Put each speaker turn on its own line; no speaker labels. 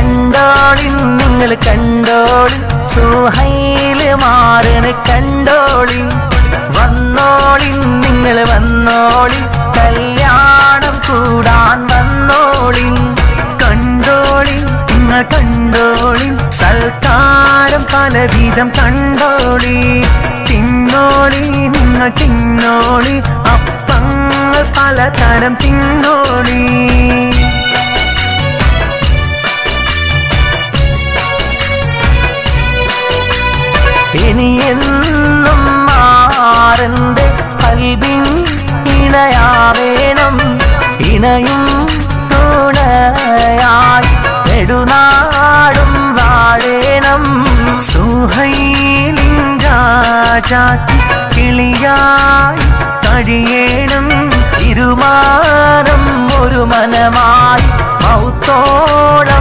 കണ്ടോളിൻ നിങ്ങൾ കണ്ടോളിൻ സുഹൈല് മാറിന് കണ്ടോളിൻ വന്നോളിൻ നിങ്ങൾ വന്നോളിൻ കല്യാണം കൂടാൻ വന്നോളിൻ കണ്ടോളിൻ നിങ്ങൾ കണ്ടോളിൻ സൽക്കാരം പലവിധം കണ്ടോളി തിന്നോളി നിങ്ങൾ തിന്നോളി അപ്പങ്ങൾ പലതരം തിന്നോളി ഇനി എന്നും മാറന്റെ കൽബിൻ ഇണയാവേണം ഇണയും തുണയായി നെടുനാടും വാഴേണം സുഹൈലിൻ രാജാത്തി കിളിയായി കഴിയേണം ഇരുമാനം ഒരു മനമായി മൗത്തോളം